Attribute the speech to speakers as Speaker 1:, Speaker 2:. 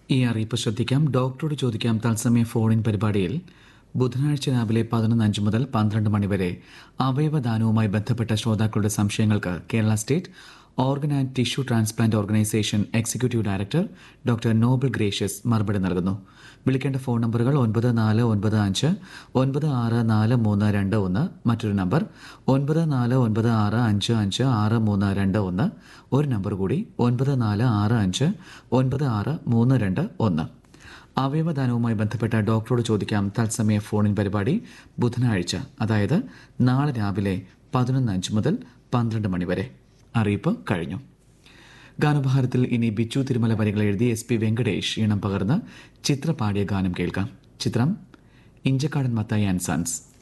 Speaker 1: ഈ അറിയിപ്പ് ശ്രദ്ധിക്കാം ഡോക്ടറോട് ചോദിക്കാം തത്സമയ ഫോണിൻ പരിപാടിയിൽ ബുധനാഴ്ച രാവിലെ പതിനൊന്ന് അഞ്ച് മുതൽ പന്ത്രണ്ട് മണിവരെ അവയവദാനവുമായി ബന്ധപ്പെട്ട ശ്രോതാക്കളുടെ സംശയങ്ങൾക്ക് Kerala state organ and tissue transplant organisation executive director doctor Noble Gracious മറുപടി നൽകുന്നു വിളിക്കേണ്ട ഫോൺ നമ്പറുകൾ ഒൻപത് നാല് ഒൻപത് അഞ്ച് ഒൻപത് ആറ് നാല് മൂന്ന് രണ്ട് ഒന്ന് മറ്റൊരു നമ്പർ ഒൻപത് നാല് ഒൻപത് ആറ് അഞ്ച് അഞ്ച് ആറ് മൂന്ന് രണ്ട് ഒന്ന് ഒരു നമ്പർ കൂടി ഒൻപത് നാല് ആറ് അഞ്ച് ഒൻപത് ആറ് മൂന്ന് രണ്ട് ഒന്ന് അവയവദാനവുമായി ബന്ധപ്പെട്ട ഡോക്ടറോട് ചോദിക്കാം തത്സമയ ഫോണിൻ പരിപാടി ബുധനാഴ്ച അതായത് നാളെ രാവിലെ പതിനൊന്ന് അഞ്ച് മുതൽ പന്ത്രണ്ട് മണി വരെ അറിയിപ്പ് കഴിഞ്ഞു ഗാനഭാരത്തിൽ ഇനി ബിച്ചു തിരുമല വരികൾ എഴുതി എസ് പി വെങ്കടേഷ് ഈണം പകർന്ന് ചിത്ര പാടിയ ഗാനം കേൾക്കാം ചിത്രം ഇഞ്ചക്കാടൻ മത്തായി ആൻഡ് സൺസ്